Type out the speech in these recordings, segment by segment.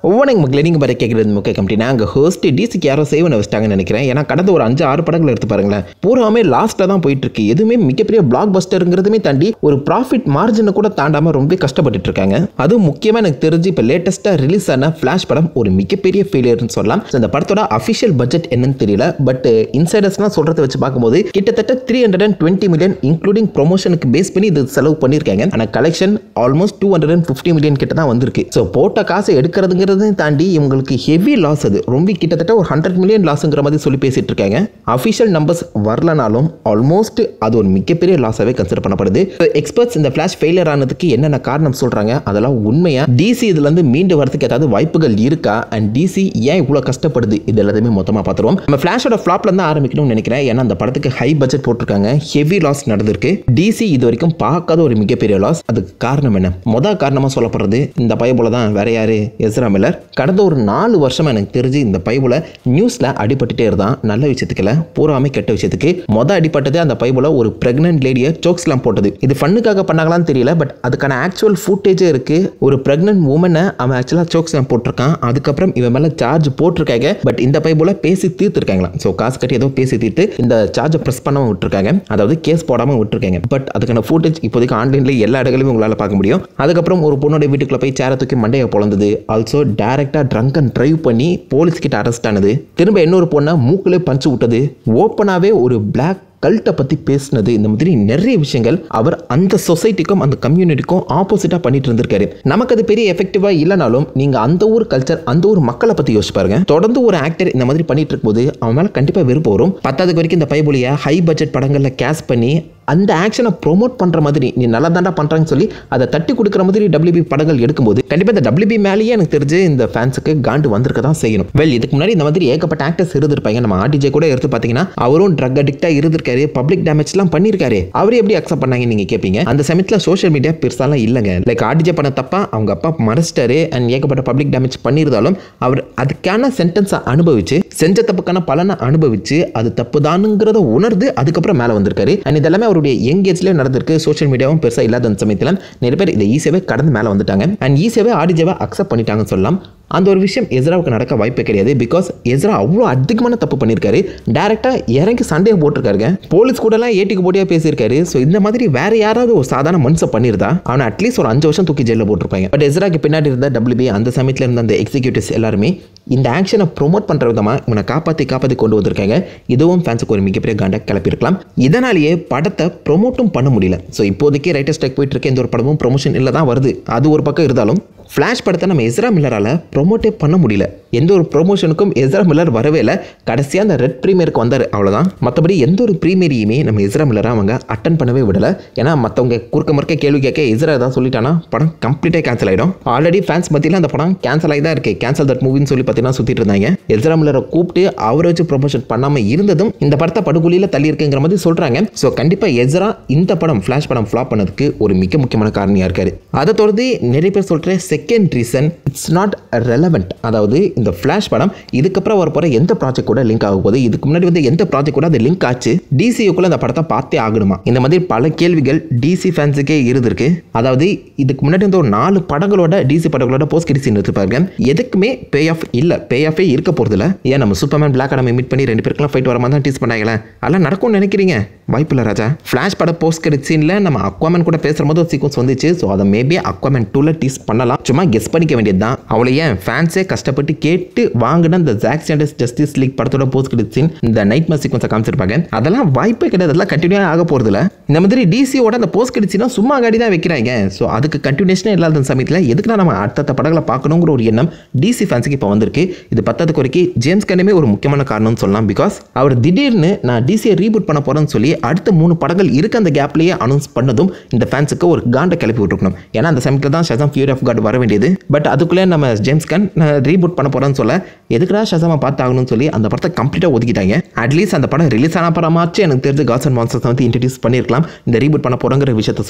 ஒவ்வொரு மக்களே நீங்கள் பாரு கேட்குறது முக்கிய கம்பெனி நாங்கள் ஹோஸ்ட் டிசிக்கு யாரோ சேவ் பண்ண வச்சிட்டாங்கன்னு நினைக்கிறேன் ஏன்னா கடந்த ஒரு அஞ்சு ஆறு படங்கள் எடுத்து பாருங்களேன் பூராமே லாஸ்ட்டில் தான் போயிட்டு இருக்கு எதுவுமே மிகப்பெரிய பிளாக் பஸ்டருங்கிறதுமே தாண்டி ஒரு ப்ராஃபிட் மார்ஜினை கூட தாண்டாமல் ரொம்ப கஷ்டப்பட்டுட்டு இருக்காங்க அதுவும் முக்கியமாக எனக்கு தெரிஞ்சு இப்போ லேட்டஸ்ட்டாக ரிலீஸ் ஆன ஃப்ளாஷ் படம் ஒரு மிகப்பெரிய ஃபெயிலியர்னு சொல்லலாம் So, இந்த படத்தோட அஃபிஷியல் பட்ஜெட் என்னன்னு தெரியல பட் இன்சைடர்ஸ்லாம் சொல்கிறத வச்சு பார்க்கும்போது கிட்டத்தட்ட three hundred and twenty million including ப்ரொமோஷனுக்கு பேஸ் பண்ணி இது செலவு பண்ணியிருக்காங்க ஆனால் collection almost two hundred and fifty million கிட்ட தான் வந்திருக்கு ஸோ போட்ட காசை எடுக்கிறதுங்கிறதையும் தாண்டி இவங்களுக்கு ஹெவி லாஸ் அது ரொம்ப கிட்டத்தட்ட ஒரு ஹண்ட்ரட் மில்லியன் லாஸுங்கிற மாதிரி சொல்லி பேசிட்டு இருக்காங்க அஃபிஷியல் நம்பர்ஸ் வரலனாலும் ஆல்மோஸ்ட் அது ஒரு மிகப்பெரிய லாஸாகவே கன்சிடர் பண்ணப்படுது எக்ஸ்பர்ட்ஸ் இந்த ஃபிளாஷ் ஃபெயிலியர் ஆனதுக்கு என்னென்ன காரணம் சொல்கிறாங்க அதெல்லாம் உண்மையா டிசி இதுலேருந்து மீண்டு வரதுக்கு ஏதாவது வாய்ப்புகள் இருக்கா அண்ட் டிசி ஏன் இவ்வளோ கஷ்டப்படுது இது எல்லாத்தையுமே மொத்தமாக பார்த்துருவோம் நம்ம ஃப்ளாஷோட ஃப்ளாப்ல தான் ஆரம்பிக்கணும்னு நினைக்கிறேன் ஏன்னா அந்த படத்துக்கு ஹை பட்ஜெட் போட்டிருக்காங்க ஹெவி லாஸ் நடந்திருக்கு டிசி இது வரைக்கும் பார்க்காத ஒரு மிகப்பெரிய லாஸ் அதுக்கு காரணம் என்ன மொதல் காரணமாக சொல்லப்படுறது இந்த பைய போல தான் வேற யாரு எஸ்ரா மில்லர் கடந்த ஒரு நாலு வருஷமா எனக்கு தெரிஞ்சு இந்த பைபுல நியூஸ்ல அடிபட்டுட்டே இருந்தான் நல்ல விஷயத்துக்கு இல்ல பூராமே கெட்ட விஷயத்துக்கு மொதல் அடிபட்டதே அந்த பைபுல ஒரு பிரெக்னன்ட் லேடியை சோக்ஸ்லாம் போட்டது இது ஃபண்ணுக்காக பண்ணாங்களான்னு தெரியல பட் அதுக்கான ஆக்சுவல் ஃபுட்டேஜே இருக்கு ஒரு பிரெக்னன்ட் உமனை அவன் ஆக்சுவலாக சோக்ஸ்லாம் போட்டிருக்கான் அதுக்கப்புறம் இவன் மேலே சார்ஜ் போட்டிருக்காங்க பட் இந்த பைபுல பேசி தீர்த்துருக்காங்களாம் ஸோ காசு கட்டி ஏதோ பேசி தீர்த்து இந்த சார்ஜை ப்ரெஸ் பண்ணாமல் விட்டுருக்காங்க அதாவது கேஸ் போடாமல் விட்டுருக்காங்க பட் அதுக்கான ஃபுட்டேஜ் இப்போதைக்கு ஆன்லைனில் எல்லா இடங்களிலும் உங்களால் பார்க்க முடியும் அதுக்கப்புறம் ஒரு பொண்ணோட வீட்டுக்குள்ள போய் சேரை தூக்கி மண்டையை பொழந்தது ஆல்சோ டேரெக்டாக ட்ரங்க் அண்ட் ட்ரைவ் பண்ணி போலீஸ் கிட்ட அரெஸ்ட் ஆனது திரும்ப இன்னொரு பொண்ணை மூக்கிலே பஞ்சு விட்டது ஓப்பனாகவே ஒரு பிளாக் கல்ட்டை பற்றி பேசினது இந்த மாதிரி நிறைய விஷயங்கள் அவர் அந்த சொசைட்டிக்கும் அந்த கம்யூனிட்டிக்கும் ஆப்போசிட்டாக பண்ணிட்டு இருந்திருக்காரு நமக்கு அது பெரிய எஃபெக்டிவாக இல்லைனாலும் நீங்கள் அந்த ஊர் கல்ச்சர் அந்த ஊர் மக்களை பற்றி யோசிச்சு பாருங்க தொடர்ந்து ஒரு ஆக்டர் இந்த மாதிரி பண்ணிட்டு இருக்கும்போது அவன் மேலே கண்டிப்பாக வெறுப்பு வரும் பத்தாவதுக்கு வரைக்கும் இந்த பைபுலியை ஹை பட்ஜெட் படங்களில் கேஸ் பண்ணி அந்த ஆக்ஷனை ப்ரோமோட் பண்ணுற மாதிரி நீ நல்லா தாண்டா பண்ணுறான்னு சொல்லி அதை தட்டி கொடுக்குற மாதிரி டபிள்யூபி படங்கள் எடுக்கும்போது கண்டிப்பாக இந்த டபிள்யூபி மேலேயே எனக்கு தெரிஞ்சு இந்த ஃபேன்ஸுக்கு காண்டு வந்திருக்க தான் செய்யணும் வெல் இதுக்கு முன்னாடி இந்த மாதிரி ஏகப்பட்ட ஆக்டர்ஸ் இருந்திருப்பாங்க நம்ம ஆர்டிஜே கூட எடுத்து பார்த்தீங்கன்னா அவரும் ட்ரக் அடிக்டாக இருந்திருக்காரு பப்ளிக் டேமேஜ்லாம் பண்ணியிருக்காரு அவர் எப்படி அக்செப்ட் பண்ணாங்க நீங்கள் கேட்பீங்க அந்த சமயத்தில் சோஷியல் மீடியா பெருசாலாம் இல்லைங்க லைக் ஆர்டிஜே பண்ண தப்பா அவங்க அப்பா மறைச்சிட்டாரு அண்ட் ஏகப்பட்ட பப்ளிக் டேமேஜ் பண்ணியிருந்தாலும் அவர் அதுக்கான சென்டென்ஸை அனுபவிச்சு செஞ்ச தப்புக்கான பலனை அனுபவிச்சு அது தப்புதானுங்கிறத உணர்ந்து அதுக்கப்புறம் மேலே வந்திருக்காரு அண்ட் இதெல்லாமே அவருடைய யங் ஏஜ்லேயே நடந்திருக்கு சோஷியல் மீடியாவும் பெருசாக இல்லாத அந்த சமயத்தில் நிறைய பேர் இதை ஈஸியாகவே கடந்து மேலே வந்துட்டாங்க அண்ட் ஈஸியாகவே ஆடிஜேவை அக்செப்ட் பண்ணிட்டாங்கன்னு சொல்லலாம் அந்த ஒரு விஷயம் எஸ்ராவுக்கு நடக்க வாய்ப்பே கிடையாது பிகாஸ் எஸ்ரா அவ்வளோ அதிகமான தப்பு பண்ணியிருக்காரு டேரெக்டாக இறங்கி சண்டையை போட்டிருக்காருங்க போலீஸ் கூடலாம் ஏட்டிக்கு போட்டியாக பேசியிருக்காரு ஸோ இந்த மாதிரி வேற யாராவது ஒரு சாதாரண மனுஷன் பண்ணியிருந்தா அவனை அட்லீஸ்ட் ஒரு அஞ்சு வருஷம் தூக்கி ஜெயிலில் போட்டிருப்பாங்க பட் எஸ்ராக்கு பின்னாடி இருந்த டபிள்யூபி அந்த சமயத்தில் இருந்த அந்த எக்ஸிக்யூட்டிவ்ஸ் எல்லாருமே இந்த ஆக்ஷனை ப்ரொமோட் பண்ணுற விதமாக இவனை காப்பாற்றி காப்பாற்றி கொண்டு வந்திருக்காங்க இதுவும் ஃபேன்ஸுக்கு ஒரு மிகப்பெரிய காண்டை கிளப்பியிருக்கலாம் இதனாலேயே படத்தை ப்ரொமோட்டும் பண்ண முடியல ஸோ இப்போதைக்கு ரைட்டர் ஸ்ட்ரைக் போயிட்டு இருக்க எந்த ஒரு படமும் ப்ரொமோஷன் இல்லை தான் வருது அது ஒரு பக்கம் இருந்தாலும் ஃப்ளாஷ் படத்தை நம்ம எஸ்ரா மில்லரால் ப்ரொமோட்டே பண்ண முடியல எந்த ஒரு ப்ரொமோஷனுக்கும் எஸ்ரா மில்லர் வரவே இல்லை கடைசியாக அந்த ரெட் ப்ரீமியருக்கு வந்தார் அவ்வளோதான் மற்றபடி எந்த ஒரு ப்ரீமியரையுமே நம்ம எஸ்ரா மில்லரை அவங்க அட்டன் பண்ணவே விடலை ஏன்னா மற்றவங்க குறுக்க மறுக்க கேள்வி கேட்க எஸ்ரா ஏதாவது சொல்லிட்டானா படம் கம்ப்ளீட்டாக கேன்சல் ஆகிடும் ஆல்ரெடி ஃபேன்ஸ் மத்தியில் அந்த படம் கேன்சல் ஆகி தான் இருக்கு கேன்சல் தட் மூவின்னு சொல்லி பார்த்தீங்கன்னா சுற்றிட்டு இருந்தாங்க எஸ்ரா மில்லரை கூப்பிட்டு அவரை வச்சு ப்ரொமோஷன் பண்ணாமல் இருந்ததும் இந்த படத்தை படுகொலியில் தள்ளி இருக்குங்கிற மாதிரி சொல்கிறாங்க ஸோ கண்டிப்பாக எஸ்ரா இந்த படம் ஃப்ளாஷ் படம் ஃப்ளாப் பண்ணதுக்கு ஒரு மிக முக்கியமான காரணியாக இருக்காரு அதை தொடர்ந்து நிறைய பேர் சொல்கிற second reason it's not relevant அதாவது இந்த ஃப்ளாஷ் படம் இதுக்கப்புறம் வர போகிற எந்த ப்ராஜெக்ட் கூட லிங்க் ஆக போகுது இதுக்கு முன்னாடி வந்து எந்த ப்ராஜெக்ட் கூட அது லிங்க் ஆச்சு டிசியுக்குள்ள அந்த படத்தை பார்த்தே ஆகணுமா இந்த மாதிரி பல கேள்விகள் டிசி ஃபேன்ஸுக்கே இருந்திருக்கு அதாவது இதுக்கு முன்னாடி வந்து ஒரு நாலு படங்களோட டிசி படங்களோட போஸ்ட் கிரிசி எடுத்துப்பாருங்க எதுக்குமே பே ஆஃப் இல்லை பே ஆஃபே இருக்க போகிறதில்ல ஏன் நம்ம சூப்பர்மேன் பிளாக் அடாமை மீட் பண்ணி ரெண்டு பேருக்குலாம் ஃபைட் வர மாதிரி தான் டீஸ் பண்ணாங்களே அதெல்லாம் நடக்கும்னு நினைக்கிறீங்க வாய்ப்பு இல்லை ராஜா ஃப்ளாஷ் பட போஸ்ட் கிரெடிட் சீனில் நம்ம அக்வாமன் கூட பேசுகிற போது ஒரு சீக்வன்ஸ் வந்துச்சு ஸோ அதை மேபி அக்வாமன் டூவில் டீஸ் பண்ணலாம் சும்மா கெஸ் பண்ணிக்க வேண்டியது தான் அவளை ஏன் ஃபேன்ஸே கஷ்டப்பட்டு கேட்டு வாங்கின இந்த ஜாக் ஸ்டாண்டர்ஸ் ஜஸ்டிஸ் லீக் படத்தோட போஸ்ட் கிரெடிட் சீன் இந்த நைட் மேஸ் சீக்வன்ஸை காமிச்சிருப்பாங்க அதெல்லாம் வாய்ப்பே கிடையாது அதெல்லாம் கண்டினியூ ஆக போகிறதில்ல இந்த மாதிரி டிசியோட அந்த போஸ்ட் கிரெடிட் சீனா சும்மா காடி தான் வைக்கிறாங்க ஸோ அதுக்கு கண்டினியூஷனே இல்லாத சமயத்தில் எதுக்குன்னா நம்ம அடுத்த படங்களை பார்க்கணுங்கிற ஒரு எண்ணம் டிசி ஃபேன்ஸுக்கு இப்போ வந்திருக்கு இது பத்தாத குறைக்கு ஜேம்ஸ் கண்ணுமே ஒரு முக்கியமான காரணம்னு சொல்லலாம் பிகாஸ் அவர் திடீர்னு நான் டிசியை ரீபூட் பண்ண போகிறேன்னு சொல்லி அடுத்த மூணு படங்கள் இருக்க அந்த கேப்லேயே அனௌன்ஸ் பண்ணதும் இந்த ஃபேன்ஸுக்கு ஒரு காண்டை கிளப்பி விட்டுருக்கணும் ஏன்னா அந்த சமயத்தில் தான் ஷசாம் ஃபியூரி ஆஃப் காட் வர வேண்டியது பட் அதுக்குள்ளே நம்ம ஜேம்ஸ் கன் நான் ரீபூட் பண்ண போகிறேன்னு சொல்ல எதுக்குடா ஷசாமை பார்த்தாகணும்னு சொல்லி அந்த படத்தை கம்ப்ளீட்டாக ஒதுக்கிட்டாங்க அட்லீஸ்ட் அந்த படம் ரிலீஸ் ஆன படமாச்சு எனக்கு தெரிஞ்சு காஸ் அண்ட் மான்சர்ஸ் வந்து இன்ட்ரடியூஸ் பண்ணியிருக்கலாம் இந்த ரீபூட் பண்ண போகிறோங்கிற விஷயத்த சொல்லியிருக்கலாம்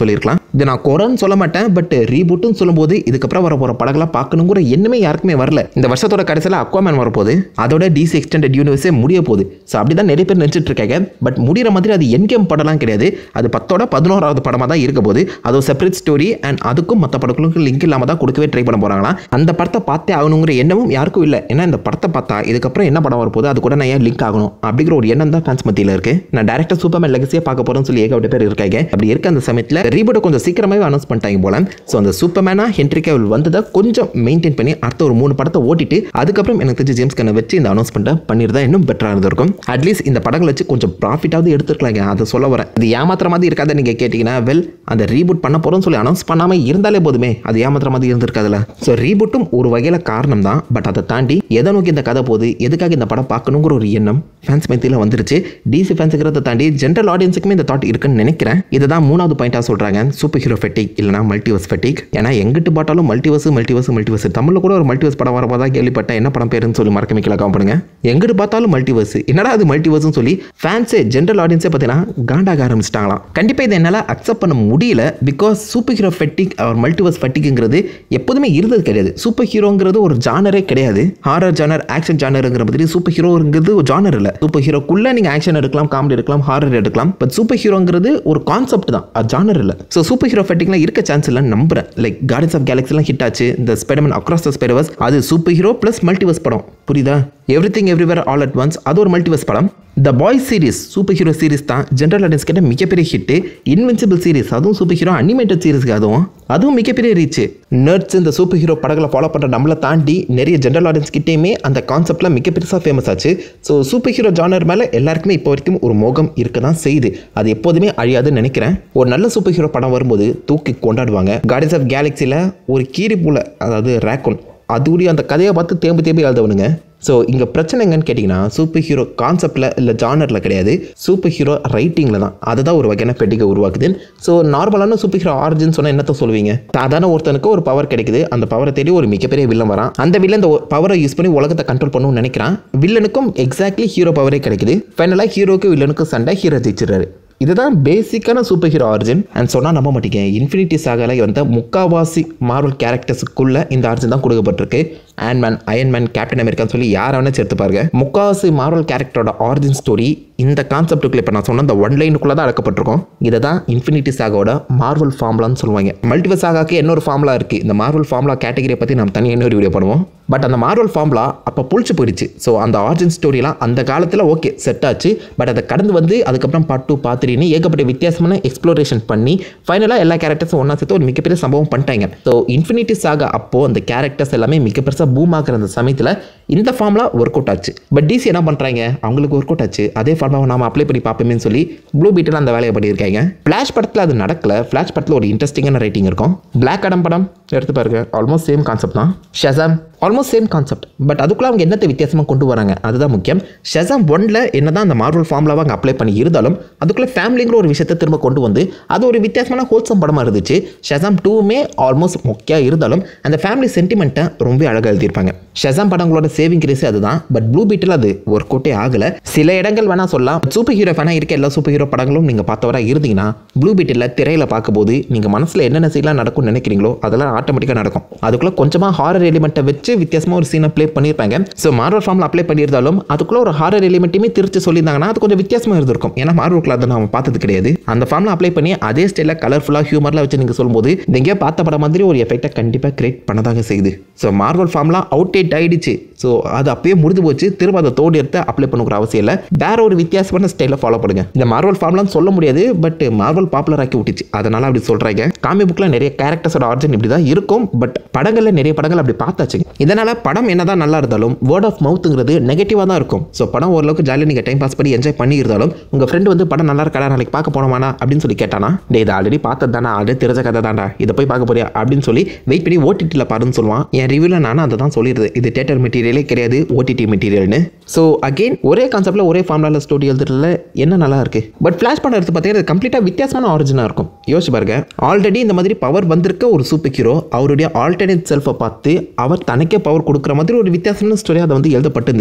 இது நான் குறைன்னு சொல்ல மாட்டேன் பட் ரீபூட்னு சொல்லும்போது இதுக்கப்புறம் வர போகிற படங்களாக பார்க்கணுங்கிற எண்ணமே யாருக்குமே வரல இந்த வருஷத்தோட கடைசியில் அக்வாமேன் வரப்போகுது அதோட டிசி எக்ஸ்டெண்டட் யூனிவர்ஸே முடிய போகுது ஸோ அப்படி தான் நிறைய பேர் நினச்சிட்டு இருக்காங்க பட் முடிகிற மாதிரி அது என் கேம் படம்லாம் கிடையாது அது பத்தோட பதினோராவது படமாக தான் இருக்க போகுது அது செப்பரேட் ஸ்டோரி அண்ட் அதுக்கும் மற்ற படங்களுக்கும் லிங்க் இல்லாமல் தான் கொடுக்கவே ட்ரை பண்ண போகிறாங்களா அந்த படத்தை பார்த்தே ஆகணுங்கிற எண்ணமும் யாருக்கும் இல்லை ஏன்னா இந்த படத்தை பார்த்தா இதுக்கப்புறம் என்ன படம் வரப்போகுது அது கூட நான் ஏன் லிங்க் ஆகணும் அப்படிங்கிற ஒரு எண்ணம் தான் ஃபேன்ஸ் மத்தியில் இருக்கு நான் டேரக்டர் சூப்பர்மேன் லெகசியாக பார்க்க போகிறேன்னு சொல்லி ஏகப்பட்ட பேர் இருக்காங்க அப்படி இருக்க அந்த சமயத்தில் ரீபோட்டை கொஞ்சம் சீக்கிரமாகவே அனௌன்ஸ் பண்ணிட்டாங்க போல ஸோ அந்த சூப்பர்மேனா ஹென்ரி கேவல் வந்ததை கொஞ்சம் மெயின்டைன் பண்ணி அடுத்த ஒரு மூணு படத்தை ஓட்டிட்டு அதுக்கப்புறம் எனக்கு தெரிஞ்சு ஜேம்ஸ் கண்ணை வச்சு இந்த அனௌன்ஸ்மெண்ட்டை பண்ணியிருந்தா இன்னும் பெட்டராக இருந்திருக்கும் அட்லீஸ்ட் இந்த படங்களை வச்சு கொஞ்சம் ப்ராஃபிட்டாவது எடுத்துருக்கலாங்க அதை சொல்ல வரேன் இது ஏமாத்திர மாதிரி இருக்காத நீங்கள் கேட்டிங்கன்னா வெல் அந்த ரீபூட் பண்ண போகிறோம்னு சொல்லி அனௌன்ஸ் பண்ணாமல் இருந்தாலே போதுமே அது ஏமாத்திர மாதிரி இருந்திருக்காதுல்ல ஸோ ரீபூட்டும் ஒரு வகையில் காரணம் தான் பட் அதை தாண்டி எதை நோக்கி இந்த கதை போகுது எதுக்காக இந்த படம் பார்க்கணுங்கிற ஒரு எண்ணம் ஃபேன்ஸ் மத்தியில் வந்துருச்சு டிசி ஃபேன்ஸுங்கிறத தாண்டி ஜென்ரல் ஆடியன்ஸுக்குமே இந்த தாட் இருக்குன்னு நினைக்கிறேன் இதை தான் மூணாவது பாயிண்டாக சொல்கிறாங்க சூப்பர் ஹீரோ ஃபெட்டிக் இல்லைனா மல்டிவர்ஸ் ஃபெட்டிக் ஏன்னா எங்கிட்டு பார்த்தாலும் மல்டிவர்ஸ் மல்டிவர்ஸ் மல்டிவர்ஸ் தமிழில் கூட ஒரு மல்டிவர்ஸ் படம் வரப்போ தான் கேள்விப்பட்டேன் என்ன படம் பேருன்னு சொல்லி மறக்க மிக்கல காம் பண்ணுங்க எங்கிட்டு பார்த்தாலும் மல்டிவர்ஸ் என்னடா அது மல்டிவர்ஸ்னு சொல்லி ஃபேன்ஸே ஜென்ரல் ஆடியன்ஸே பார்த்தீங்கன்னா காண்டாக ஆரம்பிச்சிட்டாங்களாம் கண்டிப்பாக இதை என்னால் அக்செப்ட் பண்ண முடியல பிகாஸ் சூப்பர் ஹீரோ ஃபெட்டிக் அவர் மல்டிவர்ஸ் ஃபெட்டிக்ங்கிறது எப்போதுமே இருந்தது கிடையாது சூப்பர் ஹீரோங்கிறது ஒரு ஜானரே கிடையாது ஹாரர் ஜானர் ஆக்ஷன் ஜானருங்கிற மாதிரி சூப்பர் ஹீரோங்கிறது ஒரு ஜானர் இல்லை சூப்பர் ஹீரோக்குள்ள நீங்கள் ஆக்ஷன் எடுக்கலாம் காமெடி எடுக்கலாம் ஹாரர் எடுக்கலாம் பட் சூப்பர் ஹீரோங்கிறது ஒரு கான்செப்ட் தான் அது ஜானர் இல்லை ஸோ சூப்பர் ஹீரோ ஃபெட்டிக்லாம் இருக்க சான்ஸ் இல்லைன்னு நம்புறேன் லைக் கார்டன்ஸ் ஆஃப் கேலக்ஸிலாம் ஹிட் ஆச்சு இந்த ஸ்பைடர்மேன் அக்ராஸ் த ஸ்பைடர்வர்ஸ் அது சூப்பர் ஹீரோ ப்ளஸ் மல்டிவர்ஸ் படம் புரியுதா everything everywhere all at once அது ஒரு மல்டிவர்ஸ் படம் the boys series super hero series தான் ஜென்ரல் ஆடியன்ஸ் கிட்ட மிகப்பெரிய ஹிட் இன்வென்சிபிள் சீரிஸ் அதுவும் சூப்பர் ஹீரோ அனிமேட்டட் சீரிஸ்க்கு அதுவும் அதுவும் மிகப்பெரிய ரீச் நர்ட்ஸ் இந்த சூப்பர் ஹீரோ படங்களை ஃபாலோ பண்ணுற நம்மளை தாண்டி நிறைய ஜென்ரல் ஆடியன்ஸ் கிட்டேயுமே அந்த கான்செப்ட்லாம் மிக பெருசாக ஃபேமஸ் ஆச்சு ஸோ சூப்பர் ஹீரோ ஜானர் மேலே எல்லாருக்குமே இப்போ வரைக்கும் ஒரு மோகம் இருக்க தான் செய்யுது அது எப்போதுமே அழியாதுன்னு நினைக்கிறேன் ஒரு நல்ல சூப்பர் ஹீரோ படம் வரும்போது தூக்கி கொண்டாடுவாங்க கார்டன்ஸ் ஆஃப் கேலக்ஸியில் ஒரு கீரி பூலை அதாவது ரேக்கோன் அதுடைய அந்த கதையை பார்த்து தேம்பி தேம்பி எழுதவனுங்க ஸோ இங்கே பிரச்சனை எங்கன்னு கேட்டிங்கன்னா சூப்பர் ஹீரோ கான்செப்டில் இல்லை ஜானரில் கிடையாது சூப்பர் ஹீரோ ரைட்டிங்கில் தான் அதுதான் ஒரு வகையான பெட்டிகை உருவாக்குது ஸோ நார்மலான சூப்பர் ஹீரோ ஆரிஜின் சொன்னால் என்னத்த சொல்லுவீங்க சாதாரண ஒருத்தனுக்கு ஒரு பவர் கிடைக்குது அந்த பவரை தேடி ஒரு மிகப்பெரிய வில்லன் வரான் அந்த வில்லன் இந்த பவரை யூஸ் பண்ணி உலகத்தை கண்ட்ரோல் பண்ணணும்னு நினைக்கிறான் வில்லனுக்கும் எக்ஸாக்ட்லி ஹீரோ பவரே கிடைக்குது ஃபைனலாக ஹீரோக்கு வில்லனுக்கும் சண்டை ஹீரோ ஜெயிச்சிடுறாரு இதுதான் பேசிக்கான சூப்பர் ஹீரோ ஆரிஜின் அண்ட் சொன்னால் நம்ப மாட்டீங்க இன்ஃபினிட்டி சாகால வந்த முக்காவாசி மார்வல் கேரக்டர்ஸுக்குள்ள இந்த ஆரிஜின் தான் கொடுக்கப்பட்டிருக்கு ஆன்மேன் அயன்மேன் கேப்டன் அமெரிக்கான்னு சொல்லி யாரை வேணா சேர்த்து பாருங்க முக்காவாசி மார்வல் கேரக்டரோட ஆரிஜின் ஸ்டோரி இந்த கான்செப்ட்டுக்குள்ள இப்போ நான் சொன்ன இந்த ஒன் லைனுக்குள்ளே தான் அடக்கப்பட்டிருக்கும் இதை தான் இன்ஃபினிட்டி சாகாவோட மார்வல் ஃபார்ம்லான்னு சொல்லுவாங்க மல்டிவர்ஸ் சாகாக்கு இன்னொரு ஃபார்ம்லா இருக்குது இந்த மார்வல் ஃபார்ம்லா கேட்டகரியை பற்றி நம்ம தனியாக இன்னொரு வீடியோ பண்ணுவோம் பட் அந்த மார்வல் ஃபார்ம்லா அப்போ புளிச்சு போயிடுச்சு ஸோ அந்த ஆரிஜின் ஸ்டோரிலாம் அந்த காலத்தில் ஓகே செட் ஆச்சு பட் அதை கடந்து வந்து அதுக்கப்புறம் பார்ட் டூ பார்ட் த்ரீன்னு ஏகப்பட்ட வித்தியாசமான எக்ஸ்ப்ளோரேஷன் பண்ணி ஃபைனலாக எல்லா கேரக்டர்ஸும் ஒன்றா சேர்த்து ஒரு மிகப்பெரிய சம்பவம் பண்ணிட்டாங்க ஸோ இன்ஃபினிட்டி சாகா அப்போது அந்த கேரக்டர்ஸ் எல்லாமே மிக பெருசாக பூம் ஆகிற அந்த சமயத்தில் இந்த ஃபார்ம்லாம் ஒர்க் அவுட் ஆச்சு பட் டிசி என்ன பண்ணுறாங்க அவங்களுக்கு ஒர்க் அவுட் ஆச்சு அதே ஃபார்மாக நாம அப்ளை பண்ணி பார்ப்போமேன்னு சொல்லி ப்ளூ பீட்டில் அந்த வேலையை பண்ணியிருக்காங்க ஃப்ளாஷ் படத்தில் அது நடக்கல ஃப்ளாஷ் படத்தில் ஒரு இன்ட்ரெஸ்டிங்கான ரைட்டிங் இருக்கும் பிளாக் அடம் படம் எடுத்து பாருங்க ஆல்மோஸ்ட் சேம் கான்செப்ட் தான் Shazam almost same concept but அதுக்குள்ளே அவங்க என்னத்தை வித்தியாசமாக கொண்டு வராங்க அதுதான் முக்கியம் ஷசாம் ஒன்ல என்ன தான் அந்த மார்வல் ஃபார்மில் அவங்க அப்ளை பண்ணி இருந்தாலும் அதுக்குள்ளே ஃபேமிலிங்கிற ஒரு விஷயத்தை திரும்ப கொண்டு வந்து அது ஒரு வித்தியாசமான ஹோல்சம் படமாக இருந்துச்சு ஷசாம் டூவுமே ஆல்மோஸ்ட் மொக்கையாக இருந்தாலும் அந்த ஃபேமிலி சென்டிமெண்ட்டை ரொம்ப அழகாக எழுதியிருப்பாங்க ஷசாம் படங்களோட சேவிங் கிரேஸ் அதுதான் பட் ப்ளூ பீட்டில் அது ஒர்க் அவுட்டே ஆகலை சில இடங்கள் வேணால் சொல்லலாம் சூப்பர் ஹீரோ ஃபேனாக இருக்க எல்லா சூப்பர் ஹீரோ படங்களும் நீங்கள் பார்த்தவராக இருந்தீங்கன்னா ப்ளூ பீட்டில் திரையில் பார்க்கும்போது நீங்கள் மனசில் என்னென்ன சீலாம் நடக்கும்னு நினைக்கிறீங்களோ அதெல்லாம் ஆட்டோமேட்டிக்காக நடக்கும் அதுக்குள்ளே கொஞ்சமாக ஹாரர் எலிமெண்ட்டை வச்சு வித்தியாசமாக ஒரு சீனை ப்ளே பண்ணியிருப்பாங்க ஸோ மார்வல் ஃபார்மில் அப்ளை பண்ணியிருந்தாலும் அதுக்குள்ளே ஒரு ஹாரர் எலிமெண்ட்டுமே திருச்சி சொல்லியிருந்தாங்கன்னா அது கொஞ்சம் வித்தியாசமாக இருந்திருக்கும் ஏன்னா மார்வல் அதை நம்ம பார்த்தது கிடையாது அந்த ஃபார்மில் அப்ளை பண்ணி அதே ஸ்டைலில் கலர்ஃபுல்லாக ஹியூமரில் வச்சு நீங்கள் சொல்லும்போது இது எங்கேயோ பார்த்த படம் மாதிரி ஒரு எஃபெக்டை கண்டிப்பாக கிரியேட் பண்ணதாக செய்யுது ஸோ மார்வல் ஃபார்ம்லாம் அவுட்டேட் ஆயிடுச்சு ஸோ அது அப்பயே முடிஞ்சு போச்சு திரும்ப அதை தோடி எடுத்து அப்ளை பண்ணுற அவசியம் இல்லை வேற ஒரு வித்தியாசமான ஸ்டைலில் ஃபாலோ பண்ணுங்க இந்த மார்வல் ஃபார்ம்லாம் சொல்ல முடியாது பட் மார்வல் பாப்புலர் ஆக்கி விட்டுச்சு அதனால அப்படி சொல்கிறாங்க காமி புக்கில் நிறைய கேரக்டர்ஸோட ஆர்ஜின் இப்படி தான் இருக்கும் பட் படங்களில் நிறைய படங்கள் அப்படி பார்த்தாச்சு இதனால் படம் என்னதான் நல்லா இருந்தாலும் வேர்ட் ஆஃப் மவுத்துங்கிறது நெகட்டிவாக தான் இருக்கும் ஸோ படம் ஓரளவுக்கு ஜாலியாக நீங்கள் டைம் பாஸ் பண்ணி என்ஜாய் பண்ணி இருந்தாலும் உங்கள் ஃப்ரெண்டு வந்து படம் நல்லா இருக்கடா நாளைக்கு பார்க்க போனோமானா அப்படின்னு சொல்லி கேட்டானா டே இதை ஆல்ரெடி பார்த்தது தானே ஆல்ரெடி தெரிஞ்ச கதை தான்டா இதை போய் பார்க்க போறியா அப்படின்னு சொல்லி வெயிட் பண்ணி ஓடிடியில் பாருன்னு சொல்லுவான் என் ரிவ்யூவில் நானும் அதை தான் சொல்லிடுது இது தேட்டர் மெட்டீரியலே கிடையாது ஓடிடி மெட்டீரியல்னு ஸோ அகெயின் ஒரே கான்செப்ட்டில் ஒரே ஃபார்முலாவில் ஸ்டோரி எழுதுறதுல என்ன நல்லா இருக்கு பட் ஃப்ளாஷ் படம் எடுத்து பார்த்தீங்கன்னா கம்ப்ளீட்டாக வித்தியாசமான ஆரிஜினாக இருக்கும் யோசிச்சு பாருங்க ஆல்ரெடி இந்த மாதிரி பவர் வந்திருக்க ஒரு சூப்பர் ஹீரோ அவருடைய ஆல்டர்னேட் செல்ஃபை பார்த்து அவர் தனக்கே பவர் கொடுக்குற மாதிரி ஒரு வித்தியாசமான ஸ்டோரி அதை வந்து எழுதப்பட்டிருந்துச்சு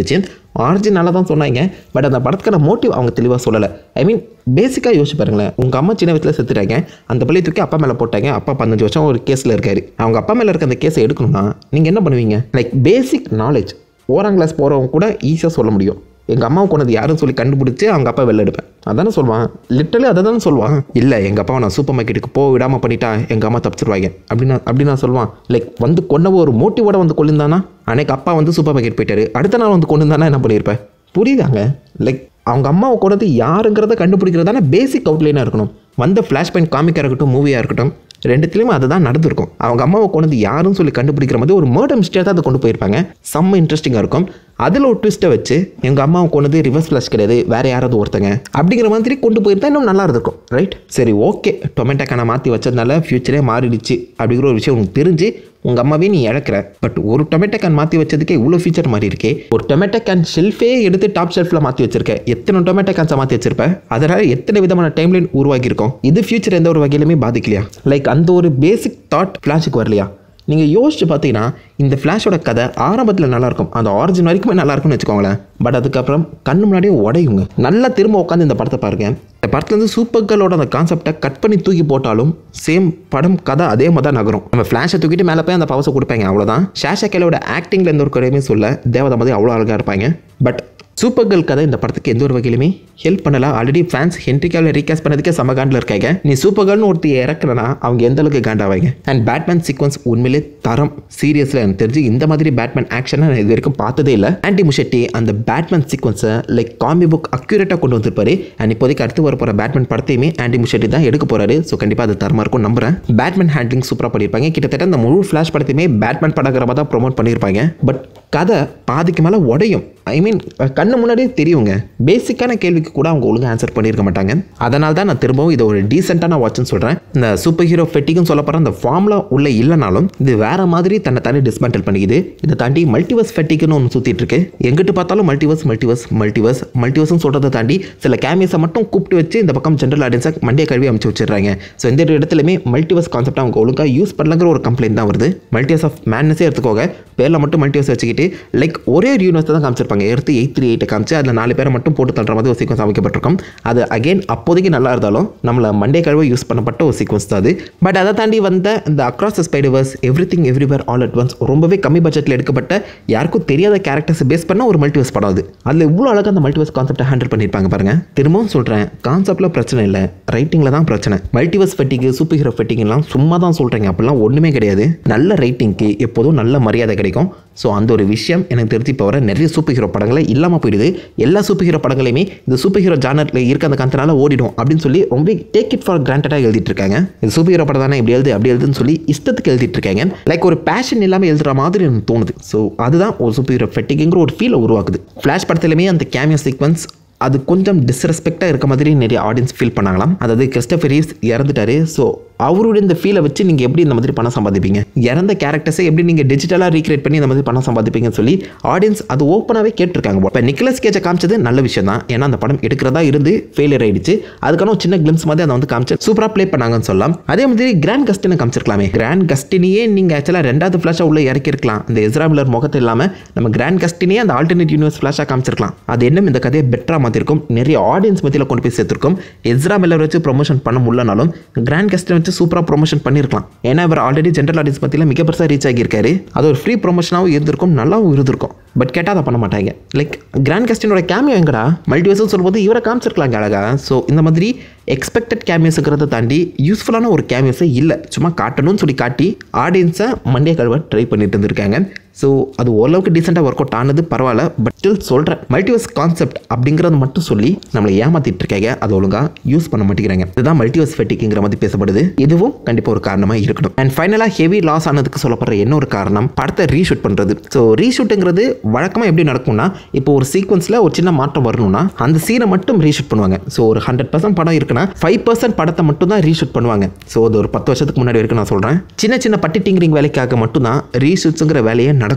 ஆரிஜினலாக தான் சொன்னாங்க பட் அந்த படத்துக்கான மோட்டிவ் அவங்க தெளிவாக சொல்லலை ஐ மீன் பேசிக்காக யோசிச்சு பாருங்களேன் உங்கள் அம்மா சின்ன வயசில் செத்துட்டாங்க அந்த பள்ளியை தூக்கி அப்பா மேலே போட்டாங்க அப்பா பதினஞ்சு வருஷம் ஒரு கேஸில் இருக்காரு அவங்க அப்பா மேலே இருக்க அந்த கேஸை எடுக்கணும்னா நீங்கள் என்ன பண்ணுவீங்க லைக் பேசிக் நாலேஜ் ஓராம் கிளாஸ் போகிறவங்க கூட ஈஸியாக சொல்ல முடியும் எங்கள் அம்மாவுக்கு கொண்டது யாருன்னு சொல்லி கண்டுபிடிச்சி அவங்க அப்பா வெளில எடுப்பேன் அதானே சொல்லுவான் லிட்டரலி அதை தானே சொல்லுவான் இல்லை எங்கள் அப்பாவை நான் சூப்பர் மார்க்கெட்டுக்கு போக விடாமல் பண்ணிட்டா எங்கள் அம்மா தப்பிச்சிருவாங்க அப்படின்னு அப்படி நான் சொல்லுவான் லைக் வந்து கொண்டவ ஒரு மோட்டிவோட வந்து கொள்ளிருந்தானா அன்னைக்கு அப்பா வந்து சூப்பர் மார்க்கெட் போயிட்டாரு அடுத்த நாள் வந்து கொண்டு இருந்தானா என்ன பண்ணியிருப்பேன் புரியுதாங்க லைக் அவங்க அம்மாவை கொண்டது யாருங்கிறத கண்டுபிடிக்கிறதான பேசிக் அவுட்லைனாக இருக்கணும் வந்த ஃப்ளாஷ் பாயிண்ட் காமிக்காக இருக்கட்டும் மூவியாக இருக்கட்டும் ரெண்டுத்துலேயுமே அதுதான் நடந்திருக்கும் அவங்க அம்மாவை கொண்டு யாருன்னு சொல்லி கண்டுபிடிக்கிற மாதிரி ஒரு மர்டர் மிஸ்டேக் தான் அதை கொண்டு போயிருப்பாங்க செம்ம இன்ட்ரெஸ்டிங்காக இருக்கும் அதில் ஒரு ட்விஸ்ட்டை வச்சு எங்கள் அம்மாவை கொண்டு ரிவர்ஸ் ஃப்ளாஷ் கிடையாது வேறு யாராவது ஒருத்தங்க அப்படிங்கிற மாதிரி கொண்டு போயிருந்தா இன்னும் நல்லா இருந்திருக்கும் ரைட் சரி ஓகே டொமேட்டோக்கான மாற்றி வச்சதுனால ஃப்யூச்சரே மாறிடுச்சு அப்படிங்கிற ஒரு விஷயம் உனக்கு தெரிஞ்சு உங்கள் அம்மாவே நீ இழக்கிற பட் ஒரு டொமேட்டோ கேன் மாற்றி வச்சதுக்கே இவ்வளோ ஃபீச்சர் மாதிரி இருக்கே ஒரு டொமேட்டோ கேன் ஷெல்ஃபே எடுத்து டாப் ஷெல்ஃபில் மாற்றி வச்சிருக்க எத்தனை டொமேட்டோ கேன்ஸை மாற்றி வச்சிருப்ப அதனால் எத்தனை விதமான டைம்லைன் உருவாகியிருக்கும் இது ஃபியூச்சர் எந்த ஒரு வகையிலுமே பாதிக்கலையா லைக் அந்த ஒரு பேசிக் தாட் ஃப்ளாஷுக்கு வரலையா நீங்கள் யோசிச்சு பார்த்தீங்கன்னா இந்த ஃப்ளாஷோட கதை ஆரம்பத்தில் நல்லாயிருக்கும் அந்த ஆரிஜின் வரைக்குமே நல்லா இருக்கும்னு வச்சுக்கோங்களேன் பட் அதுக்கப்புறம் கண்ணு முன்னாடியே உடையுங்க நல்லா திரும்ப உட்காந்து இந்த படத்தை பாருங்க இந்த படத்துலேருந்து சூப்பர் கேர்ளோட அந்த கான்செப்டை கட் பண்ணி தூக்கி போட்டாலும் சேம் படம் கதை அதே மாதிரி தான் நகரும் நம்ம ஃப்ளாஷை தூக்கிட்டு மேலே போய் அந்த பவசை கொடுப்பாங்க அவ்வளோதான் ஷாஷா கேலோட ஆக்டிங்கில் எந்த ஒரு குறையுமே சொல்ல தேவதை மாதிரி அவ்வளோ அழகாக இருப்பாங்க பட் சூப்பர் கேர்ள் கதை இந்த படத்துக்கு எந்த ஒரு வகையிலுமே ஹெல்ப் பண்ணல ஆல்ரெடி ஃபேன்ஸ் ஹென்ரிக்காவில் ரீகாஸ்ட் பண்ணதுக்கே செம காண்டில் இருக்காங்க நீ சூப்பர் கேர்ள்னு ஒருத்தி இறக்குறனா அவங்க எந்த அளவுக்கு காண்டாவாங்க அண்ட் பேட்மேன் சீக்வன்ஸ் உண்மையிலே தரம் சீரியஸில் எனக்கு தெரிஞ்சு இந்த மாதிரி பேட்மேன் ஆக்ஷனை நான் இது வரைக்கும் பார்த்ததே இல்லை ஆன்டி முஷெட்டி அந்த பேட்மேன் சீக்வன்ஸை லைக் காமி புக் அக்யூரேட்டாக கொண்டு வந்திருப்பாரு அண்ட் இப்போதைக்கு அடுத்து வர போகிற பேட்மேன் படத்தையுமே ஆன்டி முஷெட்டி தான் எடுக்க போறாரு ஸோ கண்டிப்பாக அது தரமாக இருக்கும் நம்புறேன் பேட்மேன் ஹேண்ட்லிங் சூப்பராக பண்ணியிருப்பாங்க கிட்டத்தட்ட அந்த முழு ஃப்ளாஷ் படத்தையுமே பேட்மேன் படங்கிறமா தான் ப்ரொமோட் பண்ணியிருப்பாங்க பட் கதை பாதிக்கு மேலே உடையும் ஐ மீன் கண்ணு முன்னாடியே தெரியுங்க பேசிக்கான கேள்விக்கு கூட அவங்க ஒழுங்காக ஆன்சர் பண்ணியிருக்க மாட்டாங்க அதனால தான் நான் திரும்பவும் இதை ஒரு டீசெண்டான வாட்ச்னு சொல்கிறேன் இந்த சூப்பர் ஹீரோ ஃபெட்டிக்கும் சொல்ல போகிற அந்த ஃபார்மில் உள்ள இல்லைனாலும் இது வேற மாதிரி தன்னை தானே டிஸ்மேண்டில் பண்ணிக்குது இதை தாண்டி மல்டிவர்ஸ் ஃபெட்டிக்குன்னு ஒன்று சுற்றிட்டு இருக்கு எங்கிட்டு பார்த்தாலும் மல்டிவர்ஸ் மல்டிவர்ஸ் மல்டிவர்ஸ் மல்டிவர்ஸ்னு சொல்கிறத தாண்டி சில கேமியஸை மட்டும் கூப்பிட்டு வச்சு இந்த பக்கம் ஜென்ரல் ஆடியன்ஸை மண்டிய கல்வி அமைச்சு வச்சிடுறாங்க ஸோ இந்த இடத்துலையுமே மல்டிவர்ஸ் கான்செப்ட் அவங்க ஒழுங்காக யூஸ் பண்ணலங்கிற ஒரு கம்ப்ளைண்ட் தான் வருது மல்டிவர்ஸ் ஆஃப் மேட்னஸே எடுத்துக்கோங்க பேரில் மட்டும் மல்டிவர்ஸ் வச்சுக்கிட்டு லைக் ஒரே ஒரு யூனிவர்ஸ் தான் காமிச்சிருப்பாங்க எடுத்து எயிட் த்ரீ எயிட்டை காமிச்சு அதில் நாலு பேரை மட்டும் போட்டு தள்ளுற மாதிரி ஒரு சீக்வன்ஸ் அமைக்கப்பட்டிருக்கும் அது அகைன் அப்போதைக்கு நல்லா இருந்தாலும் நம்மளை மண்டே கழுவ யூஸ் பண்ணப்பட்ட ஒரு சீக்வன்ஸ் தான் அது பட் அதை தாண்டி வந்த இந்த across the Spiderverse everything everywhere all at once ரொம்பவே கம்மி பட்ஜெட்டில் எடுக்கப்பட்ட யாருக்கும் தெரியாத கேரக்டர்ஸ் பேஸ் பண்ண ஒரு மல்டிவர்ஸ் படம் அது அதில் இவ்வளோ அழகாக அந்த மல்டிவர்ஸ் கான்செப்டை ஹேண்டில் பண்ணியிருப்பாங்க பாருங்க திரும்பவும் சொல்கிறேன் கான்செப்டில் பிரச்சனை இல்லை ரைட்டிங்கில் தான் பிரச்சனை மல்டிவர்ஸ் ஃபெட்டிக்கு சூப்பர் ஹீரோ ஃபெட்டிங்லாம் சும்மா தான் சொல்கிறீங்க அப்படிலாம் ஒன்றுமே கிடையாது நல்ல ரைட்டிங்க்கு எப்போதும் நல்ல மரியாதை கிடைக்கும் ஸோ அந்த ஒரு விஷயம் எனக்கு தெரிஞ்சு இப்போ வர நிறைய சூப்பர் ஹீரோ படங்களே இல்லாமல் போயிடுது எல்லா சூப்பர் ஹீரோ படங்களையுமே இந்த சூப்பர் ஹீரோ ஜானரில் இருக்க அந்த கந்தனால ஓடிடும் அப்படின்னு சொல்லி ரொம்ப டேக் இட் ஃபார் கிராண்டடாக எழுதிட்டு இருக்காங்க இது சூப்பர் ஹீரோ படம் தானே இப்படி எழுது அப்படி எழுதுன்னு சொல்லி இஷ்டத்துக்கு எழுதிட்டு இருக்காங்க லைக் ஒரு பேஷன் இல்லாமல் எழுதுற மாதிரி எனக்கு தோணுது ஸோ அதுதான் ஒரு சூப்பர் ஹீரோ ஃபெட்டிங்கிற ஒரு ஃபீலை உருவாக்குது ஃப்ளாஷ் படத்துலையுமே அந்த கேமியோ சீக்வன்ஸ் அது கொஞ்சம் டிஸ்ரெஸ்பெக்டாக இருக்க மாதிரி நிறைய ஆடியன்ஸ் ஃபீல் பண்ணாங்களாம் அதாவது கிறிஸ்டபர் ரீவ்ஸ் இறந்துட்டாரு ஸோ அவருடைய இந்த ஃபீலை வச்சு நீங்கள் எப்படி இந்த மாதிரி பணம் சம்பாதிப்பீங்க இறந்த கேரக்டர்ஸை எப்படி நீங்கள் டிஜிட்டலாக ரீக்ரியேட் பண்ணி இந்த மாதிரி பணம் சம்பாதிப்பீங்கன்னு சொல்லி ஆடியன்ஸ் அது ஓப்பனாகவே கேட்டிருக்காங்க இப்போ நிக்கலஸ் கேஜை காமிச்சது நல்ல விஷயம் தான் ஏன்னா அந்த படம் எடுக்கிறதா இருந்து ஃபெயிலியர் ஆயிடுச்சு அதுக்கான ஒரு சின்ன கிளிம்ஸ் மாதிரி அதை வந்து காமிச்சு சூப்பராக ப்ளே பண்ணாங்கன்னு சொல்லலாம் அதே மாதிரி கிராண்ட் கஸ்டினை காமிச்சிருக்கலாமே கிராண்ட் கஸ்டினியே நீங்கள் ஆக்சுவலாக ரெண்டாவது ஃப்ளாஷாக உள்ள இறக்கிருக்கலாம் இந்த எஸ்ரா மில்லர் முகத்தை இல்லாமல் நம்ம கிராண்ட் கஸ்டினியே அந்த ஆல்டர்னேட் யூனிவர்ஸ் ஃப்ளாஷாக காமிச்சிருக்கலாம் அது என்ன இந்த கதையை பெட்டராக மாற்றிருக்கும் நிறைய ஆடியன்ஸ் மத்தியில் கொண்டு போய் சேர்த்துருக்கும் எஸ்ரா மில்லர் வச்சு ப்ரொமோஷன் பண்ண முடியலனாலும் கிராண்ட் கஸ்டினை வச்சு சூப்பராக ப்ரொமோஷன் பண்ணியிருக்கலாம் ஏன்னா இவர் ஆல்ரெடி ஜென்ரல் ஆடியன்ஸ் மத்தியில் மிக பெருசாக ரீச் ஆகியிருக்காரு அது ஒரு ஃப்ரீ ப்ரொமோஷனாகவும் இருந்திருக்கும் நல்லாவும் இருந்திருக்கும் பட் கேட்டால் அதை பண்ண மாட்டாங்க லைக் கிராண்ட் கஸ்டினோட கேமியோ எங்கடா மல்டிவர்ஸ்னு சொல்லும்போது இவரை காமிச்சிருக்கலாங்க அழகா ஸோ இந்த மாதிரி எக்ஸ்பெக்டட் கேமியோஸுங்கிறத தாண்டி யூஸ்ஃபுல்லான ஒரு கேமியோஸே இல்லை சும்மா காட்டணும்னு சொல்லி காட்டி ஆடியன்ஸை மண்டே கழுவ ட்ரை பண்ணிட்டு இருந்திருக்காங்க ஸோ அது ஓரளவுக்கு டீசெண்டாக ஒர்க் அவுட் ஆனது பரவாயில்ல பட் ஸ்டில் சொல்கிறேன் மல்டிவர்ஸ் கான்செப்ட் அப்படிங்கிறத மட்டும் சொல்லி நம்மளை ஏமாத்திட்டு இருக்காங்க அது ஒழுங்காக யூஸ் பண்ண மாட்டேங்கிறாங்க இதுதான் மல்டிவர்ஸ் ஃபெட்டிக்குங்கிற மாதிரி பேசப்படுது இதுவும் கண்டிப்பாக ஒரு காரணமாக இருக்கணும் அண்ட் ஃபைனலாக ஹெவி லாஸ் ஆனதுக்கு சொல்லப்படுற இன்னொரு காரணம் படத்தை ரீஷூட் பண்ணுறது ஸோ ரீஷூட்டுங்கிறது வழக்கமாக எப்படி நடக்கும்னா இப்போ ஒரு சீக்வன்ஸில் ஒரு சின்ன மாற்றம் வரணும்னா அந்த சீனை மட்டும் ரீஷூட் பண்ணுவாங்க ஸோ ஒரு ஹண்ட்ரட் பர்சன்ட் படம் இருக்குன்னா ஃபைவ் பர்சன்ட் படத்தை மட்டும் தான் ரீஷூட் பண்ணுவாங்க ஸோ அது ஒரு பத்து வருஷத்துக்கு முன்னாடி வரைக்கும் நான் சொல்கிறேன் சின்ன சின்ன பட்டி டிங்கரிங் வேலைக்காக மட்டும்தான் ரீஷூட்ஸுங்கிற வேலையே நடக்கும்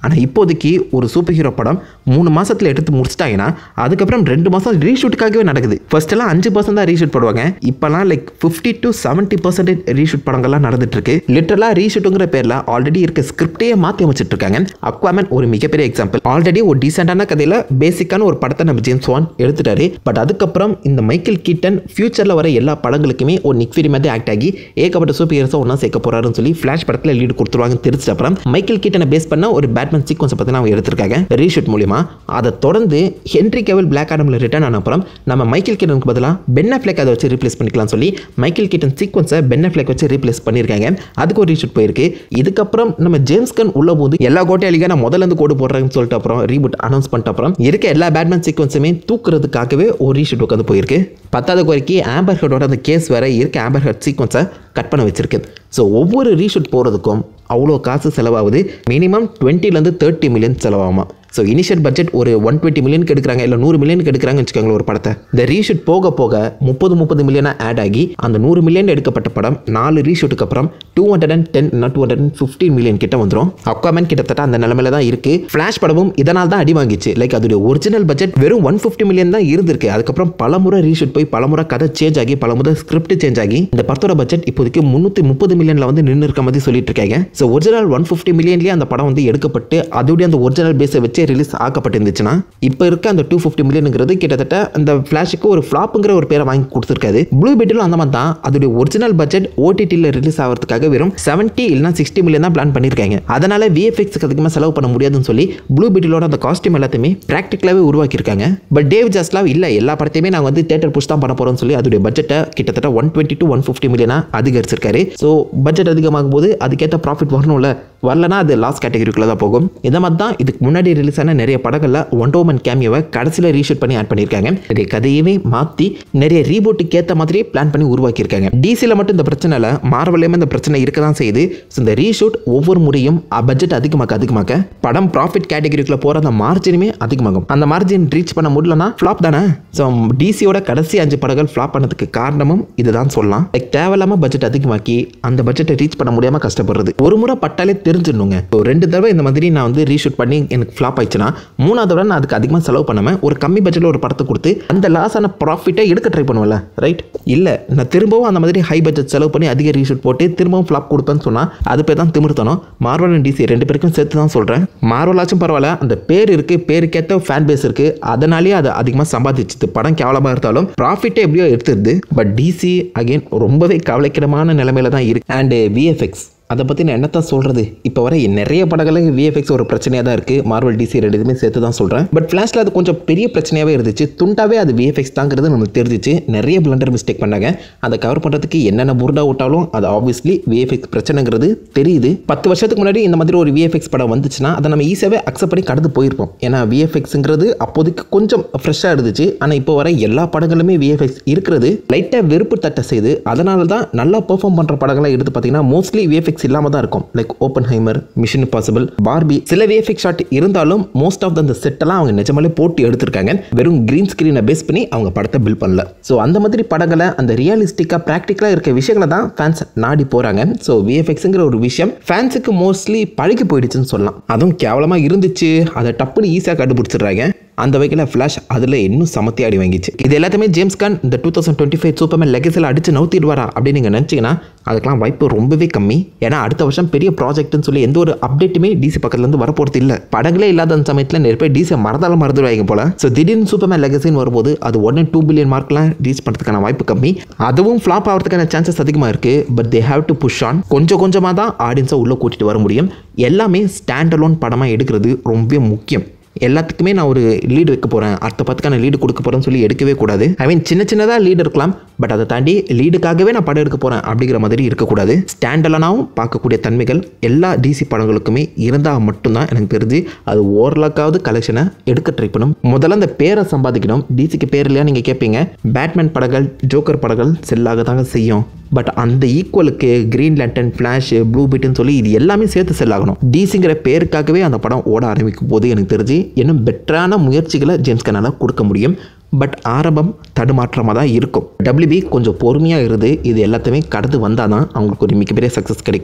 ஆனால் இப்போதைக்கு ஒரு சூப்பர் ஹீரோ படம் மூணு மாசத்துல எடுத்து முடிச்சிட்டாங்கன்னா அதுக்கப்புறம் ரெண்டு மாதம் ரீஷூட்டுக்காகவே நடக்குது ஃபர்ஸ்ட் எல்லாம் அஞ்சு பர்சன்ட் தான் ரீஷூட் பண்ணுவாங்க இப்போலாம் like fifty to seventy percentage reshoot படங்கள்லாம் நடந்துட்டு இருக்கு லிட்டரலாக ரீஷூட்டுங்கிற பேரில் ஆல்ரெடி இருக்க ஸ்கிரிப்டையே மாற்றி அமைச்சிட்டு இருக்காங்க அக்வாமேன் ஒரு மிகப்பெரிய எக்ஸாம்பிள் ஆல்ரெடி ஒரு டீசெண்டான கதையில் பேசிக்கான ஒரு படத்தை நம்ம ஜேம்ஸ் வான் எடுத்துட்டாரு பட் அதுக்கப்புறம் இந்த மைக்கேல் கீட்டன் ஃபியூச்சரில் வர எல்லா படங்களுக்குமே ஒரு நிக் ஃபிரி மாதிரி ஆக்ட் ஆகி ஏகப்பட்ட சூப்பர் ஹீரோஸை ஒன்றா சேர்க்க போறாருன்னு சொல்லி ஃப்ளாஷ் படத்தில் லீடு கொடுத்துருவாங்கன்னு தெரிஞ்சிட்ட அப்புறம் மைக்கேல் கீட்டனை பேஸ் பண்ண ஒரு பேட்மேன் சீக்வன்ஸை பற்றி அவங்க எடுத்திருக்காங்க ரீஷூட் மூலியமா அதை தொடர்ந்து ஹென்ரி கெவல் பிளாக் ஆடமில் ரிட்டர்ன் ஆன அப்புறம் நம்ம மைக்கேல் கீட்டனுக்கு பதிலாக பென் அஃப்ளெக் அதை வச்சு ரீப்ளேஸ் பண்ணிக்கலாம் சொல்லி மைக்கேல் கீட்டன் சீக்வன்ஸை பென் அஃப்ளெக் வச்சு ரீப்ளேஸ் பண்ணியிருக்காங்க அதுக்கு ஒரு ரீஷூட் போயிருக்கு இதுக்கப்புறம் நம்ம ஜேம்ஸ் கன் உள்ள போது எல்லா கோட்டையாளிగా நான் முதல்ல இருந்து கோடு போடுறேன்னு சொல்லிட்டு அப்புறம் ரீபூட் அனௌன்ஸ் பண்ணிட்ட அப்புறம் இருக்க எல்லா பேட்மேன் சீக்வன்ஸுமே தூக்குறதுக்காகவே ஒரு ரீஷூட் உட்காந்து போயிருக்கு பத்தாவது குறைக்கு ஆம்பர் ஹெட்டோட அந்த கேஸ் வேற இருக்க ஆம்பர் ஹெட் சீக்வன்ஸை கட் பண்ண வச்சிருக்கு ஸோ ஒவ்வொரு ரீஷூட் போகிறதுக்கும் அவ்வளோ காசு செலவாகுது மினிமம் டுவெண்ட்டிலேருந்து தேர்ட்டி மில்லியன் செலவாகுமா ஸோ இனிஷியல் பட்ஜெட் ஒரு ஒன் டுவெண்ட்டி மில்லியனுக்கு எடுக்கிறாங்க இல்லை நூறு மில்லியனுக்கு எடுக்கிறாங்கன்னு வச்சுக்கோங்களேன் ஒரு படத்தை இந்த ரீஷூட் போக போக முப்பது முப்பது மில்லியனாக ஆட் ஆகி அந்த நூறு மில்லியன் எடுக்கப்பட்ட படம் நாலு ரீஷூட்டுக்கு அப்புறம் two hundred and ten two hundred and fifteen million கிட்ட வந்துடும் அக்வாமேன் கிட்டத்தட்ட அந்த நிலமையில தான் இருக்கு ஃப்ளாஷ் படமும் இதனால் தான் அடி வாங்கிச்சு லைக் அதோட ஒரிஜினல் பட்ஜெட் வெறும் ஒன் ஃபிஃப்டி மில்லியன் தான் இருந்திருக்கு அதுக்கப்புறம் பல முறை ரீஷூட் போய் பல முறை கதை சேஞ்ச் ஆகி பல முறை ஸ்கிரிப்ட் சேஞ்ச் ஆகி இந்த படத்தோட பட்ஜெட் இப்போதைக்கு முந்நூற்றி முப்பது மில்லியனில் வந்து நின்று இருக்க மாதிரி சொல்லிட்டு இருக்காங்க ஸோ ஒரிஜினல் ஒன் ஃபிஃப்டி மில்லியன்லேயே அந்த படம் வந்து எடுக்கப்பட்டு அதோடைய அந்த ஒரிஜினல் பேஸை வச்சே ரிலீஸ் ஆக்கப்பட்டிருந்துச்சுன்னா இப்போ இருக்க அந்த டூ ஃபிஃப்டி மில்லியனுங்கிறது கிட்டத்தட்ட அந்த ஃப்ளாஷுக்கு ஒரு ஃப்ளாப்புங்கிற ஒரு பேரை வாங்கி கொடுத்துருக்காது ப்ளூ பெட்டிலும் அந்த மாதிரி தான் அதோடைய ஒரிஜினல் பட்ஜெட் ஓடிடியில் ரிலீஸ் ஆகிறதுக்காக வெறும் செவன்ட்டி இல்லைனா சிக்ஸ்டி மில்லியன் தான் பிளான் பண்ணியிருக்காங்க அதனால விஎஃப்எக்ஸ்க்கு அதிகமாக செலவு பண்ண முடியாதுன்னு சொல்லி ப்ளூ பெட்டிலோட அந்த காஸ்டியூம் எல்லாத்தையுமே ப்ராக்டிக்கலாகவே உருவாக்கியிருக்காங்க பட் டேவ் ஜாஸ்லாம் இல்லை எல்லா படத்தையுமே நாங்கள் வந்து தேட்டர் புஷ் தான் பண்ண போகிறோம்னு சொல்லி அதோடைய பட்ஜெட்டை கிட்டத்தட்ட one twenty to one fifty மில்லியனாக அதிகரிச்சிருக்காரு ஸோ பட்ஜெட் அதிகமாகும் போது அதுக்கேற்ற ப்ராஃபிட் வரணும்ல வரலனா அது லாஸ் கேட்டகரிக்குள்ளே தான் போகும் இந்த மாதிரி தான் இதுக்கு முன்னாடி ரிலீஸ் ஆன நிறைய படங்களில் ஒண்டோமன் கேமியோவை கடைசியில் ரீஷூட் பண்ணி ஆட் பண்ணியிருக்காங்க நிறைய கதையவே மாற்றி நிறைய ரீபோட்டுக்கு ஏற்ற மாதிரி பிளான் பண்ணி உருவாக்கியிருக்காங்க டிசியில் மட்டும் இந்த பிரச்சனை இல்லை மார்வலையுமே இந்த பிரச்சனை இருக்க தான் செய்யுது ஸோ இந்த ரீஷூட் ஒவ்வொரு முறையும் பட்ஜெட் அதிகமாக்க அதிகமாக்க படம் ப்ராஃபிட் கேட்டகரிக்குள்ளே போகிற அந்த மார்ஜினுமே அதிகமாகும் அந்த மார்ஜின் ரீச் பண்ண முடியலனா ஃப்ளாப் தானே ஸோ டிசியோட கடைசி அஞ்சு படங்கள் ஃப்ளாப் பண்ணதுக்கு காரணமும் இதுதான் சொல்லலாம் லைக் தேவையில்லாமல் பட்ஜெட் அதிகமாக்கி அந்த பட்ஜெட்டை ரீச் பண்ண முடியாமல் கஷ்டப்படுறது ஒரு முறை பட்டாலே தெரிஞ்சிடணுங்க இப்போ ரெண்டு தடவை இந்த மாதிரி நான் வந்து ரீஷூட் பண்ணி எனக்கு ஃப்ளாப் ஆயிடுச்சுன்னா மூணாவது தடவை நான் அதுக்கு அதிகமாக செலவு பண்ணாமல் ஒரு கம்மி பட்ஜெட்டில் ஒரு படத்தை கொடுத்து அந்த லாஸ் ஆன ப்ராஃபிட்டை எடுக்க ட்ரை பண்ணுவேன்ல ரைட் இல்லை நான் திரும்பவும் அந்த மாதிரி ஹை பட்ஜெட் செலவு பண்ணி அதிக ரீஷூட் போட்டு திரும்பவும் ஃப்ளாப் கொடுப்பேன்னு சொன்னால் அது பேர் தான் திமிர்த்தனம் மார்வல் அண்ட் டிசி ரெண்டு பேருக்கும் சேர்த்து தான் சொல்கிறேன் மார்வலாச்சும் பரவாயில்ல அந்த பேர் இருக்குது பேருக்கேற்ற ஃபேன் பேஸ் இருக்குது அதனாலேயே அது அதிகமாக சம்பாதிச்சுது படம் கேவலமாக இருந்தாலும் ப்ராஃபிட்டே எப்படியோ எடுத்துருது பட் டிசி அகைன் ரொம்பவே கவலைக்கிடமான நிலைமையில தான் இருக்கு அண்டு விஎஃப்எக்ஸ் அதை பற்றி நான் என்னத்தான் சொல்கிறது இப்போ வர நிறைய படங்களுக்கு விஎஃப்எக்ஸ் ஒரு பிரச்சனையாக தான் இருக்குது மார்வல் டிசி ரெண்டுமே சேர்த்து தான் சொல்கிறேன் பட் ஃப்ளாஷில் அது கொஞ்சம் பெரிய பிரச்சனையாகவே இருந்துச்சு துண்டாவே அது விஎஃப்எக்ஸ் தாங்கிறது நமக்கு தெரிஞ்சிச்சு நிறைய பிளண்டர் மிஸ்டேக் பண்ணாங்க அதை கவர் பண்ணுறதுக்கு என்னென்ன புருடா விட்டாலும் அது ஆப்வியஸ்லி விஎஃப்எக்ஸ் பிரச்சனைங்கிறது தெரியுது பத்து வருஷத்துக்கு முன்னாடி இந்த மாதிரி ஒரு விஎஃப்எக்ஸ் படம் வந்துச்சுன்னா அதை நம்ம ஈஸியாகவே அக்செப்ட் பண்ணி கடந்து போயிருப்போம் ஏன்னா விஎஃப்எக்ஸுங்கிறது அப்போதைக்கு கொஞ்சம் ஃப்ரெஷ்ஷாக இருந்துச்சு ஆனால் இப்போ வர எல்லா படங்களுமே விஎஃப்எக்ஸ் இருக்கிறது லைட்டாக வெறுப்பு தட்டை செய்து அதனால தான் நல்லா பெர்ஃபார்ம் பண்ணுற படங்கள்லாம் எடுத்து பார்த்தீங்கன்னா மோஸ்ட்லி விஎஃப்எக்ஸ் இல்லாமல் தான் இருக்கும் like Oppenheimer mission possible Barbie சில விஎஃப்எக்ஸ் ஷாட் இருந்தாலும் மோஸ்ட் ஆஃப் அந்த செட்டெல்லாம் அவங்க நிஜமாலே போட்டு எடுத்திருக்காங்க வெறும் கிரீன் ஸ்க்ரீனை பேஸ் பண்ணி அவங்க படத்தை பில்ட் பண்ணல ஸோ அந்த மாதிரி படங்களை அந்த ரியலிஸ்டிக்காக ப்ராக்டிக்கலாக இருக்க விஷயங்களை தான் ஃபேன்ஸ் நாடி போகிறாங்க ஸோ விஎஃப்எக்ஸுங்கிற ஒரு விஷயம் ஃபேன்ஸுக்கு மோஸ்ட்லி பழகி போயிடுச்சுன்னு சொல்லலாம் அதுவும் கேவலமாக இருந்துச்சு அதை டப்புன்னு ஈஸியாக கண்டுபிடிச்சிடுறாங்க அந்த வகையில் ஃப்ளாஷ் அதில் இன்னும் சமத்தி ஆடி வாங்கிச்சு இது எல்லாத்தையுமே ஜேம்ஸ் கான் இந்த two thousand twenty five Superman லெகஸில் அடிச்சு நவுத்திடுவாரா அப்படின்னு நீங்கள் நினச்சிங்கன்னா அதுக்கெல்லாம் வாய்ப்பு ரொம்பவே கம்மி ஏன்னா அடுத்த வருஷம் பெரிய ப்ராஜெக்ட்னு சொல்லி எந்த ஒரு அப்டேட்டுமே டிசி பக்கத்துலேருந்து வரப்போகிறது இல்லை படங்களே இல்லாத அந்த சமயத்தில் நிறைய பேர் டிசி மறந்தாலும் மறந்துடுவாங்க போல ஸோ திடீர்னு சூப்பர்மேன் லெகசின்னு வரும்போது அது உடனே டூ பில்லியன் மார்க்லாம் ரீச் பண்ணுறதுக்கான வாய்ப்பு கம்மி அதுவும் ஃப்ளாப் ஆகிறதுக்கான சான்சஸ் அதிகமாக இருக்குது but they have to push on கொஞ்சம் கொஞ்சமாக தான் ஆடியன்ஸை உள்ளே கூட்டிகிட்டு வர முடியும் எல்லாமே ஸ்டாண்ட் அலோன் படமாக எடுக்கிறது ரொம்ப முக்கியம் எல்லாத்துக்குமே நான் ஒரு லீடு வைக்க போகிறேன் அடுத்த பத்துக்கான லீடு கொடுக்க போகிறேன்னு சொல்லி எடுக்கவே கூடாது ஐ மீன் சின்ன சின்னதாக லீடு இருக்கலாம் பட் அதை தாண்டி லீடுக்காகவே நான் படம் எடுக்க போகிறேன் அப்படிங்கிற மாதிரி இருக்கக்கூடாது ஸ்டாண்டலனாகவும் பார்க்கக்கூடிய தன்மைகள் எல்லா டிசி படங்களுக்குமே இருந்தால் மட்டும்தான் எனக்கு தெரிஞ்சு அது ஓரளவுக்காவது கலெக்ஷனை எடுக்க ட்ரை பண்ணும் முதல்ல அந்த பேரை சம்பாதிக்கணும் டிசிக்கு பேர் இல்லையா நீங்கள் கேட்பீங்க பேட்மேன் படங்கள் ஜோக்கர் படங்கள் செல்லாக தாங்க செய்யும் பட் அந்த ஈக்குவலுக்கு கிரீன் லண்டன் ஃப்ளாஷ் ப்ளூ பிட்னு சொல்லி இது எல்லாமே சேர்த்து செல் ஆகணும் டிசிங்கிற பேருக்காகவே அந்த படம் ஓட ஆரம்பிக்கும் போது எனக்கு தெரிஞ்சு இன்னும் பெட்டரான முயற்சிகளை ஜேம்ஸ் கனால் கொடுக்க முடியும் பட் ஆரம்பம் தடுமாற்றமாக தான் இருக்கும் டபிள்யூபி கொஞ்சம் பொறுமையாக இருந்து இது எல்லாத்தையுமே கடந்து வந்தால் தான் அவங்களுக்கு ஒரு மிகப்பெரிய சக்ஸஸ் கிடைக்கும்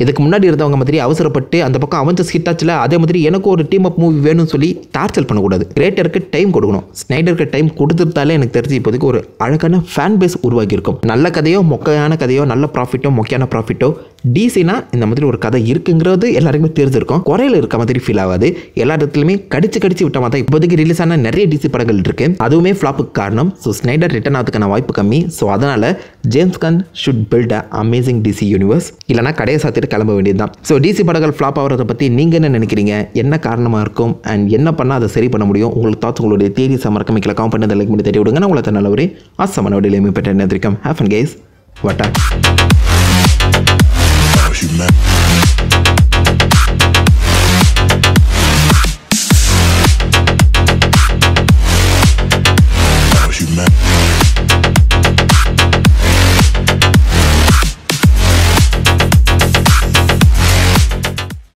இதுக்கு முன்னாடி இருந்தவங்க மாதிரி அவசரப்பட்டு அந்த பக்கம் அவஞ்சஸ் ஹிட் ஆச்சுல அதே மாதிரி எனக்கு ஒரு டீம் அப் மூவி வேணும்னு சொல்லி டார்ச்சர் பண்ணக்கூடாது கிரேட்டருக்கு டைம் கொடுக்கணும் ஸ்னைடருக்கு டைம் கொடுத்துட்டாலே எனக்கு தெரிஞ்சு இப்போதைக்கு ஒரு அழகான ஃபேன் பேஸ் உருவாக்கி இருக்கும் நல்ல கதையோ மொக்கையான கதையோ நல்ல ப்ராஃபிட்டோ மொக்கையான ப்ராஃபிட்டோ டிசினா இந்த மாதிரி ஒரு கதை இருக்குங்கிறது எல்லாருக்குமே தெரிஞ்சிருக்கும் குறையில இருக்க மாதிரி ஃபீல் ஆகாது எல்லா இடத்துலையுமே கடிச்சு கடிச்சு விட்ட மாதிரி இப்போதைக்கு ரிலீஸ் ஆன நிறைய டிசி படங்கள் இருக்கு அதுவுமே ஃப்ளாப்புக்கு காரணம் ஸோ ஸ்னைடர் ரிட்டர்ன் ஆகிறதுக்கான வாய்ப்பு கம்மி ஸோ அதனால James Gunn should build a amazing DC universe இல்லைனா கடையை சாத்திட்டு கிளம்ப வேண்டியது தான் ஸோ டிசி படங்கள் ஃப்ளாப் ஆகிறத பற்றி நீங்கள் என்ன நினைக்கிறீங்க என்ன காரணமாக இருக்கும் அண்ட் என்ன பண்ணால் அதை சரி பண்ண முடியும் உங்களுக்கு தாட்ஸ் உங்களுடைய தேதி சமரக்கம் கீழே காம் பண்ணி லைக் பண்ணி தேடி விடுங்க நான் உங்களை நல்ல ஒரு அசமான வடியிலையுமே பெற்ற நேத்திரிக்கம் ஹேஃப் அண்ட் கேஸ் வட்டா Cause you mad.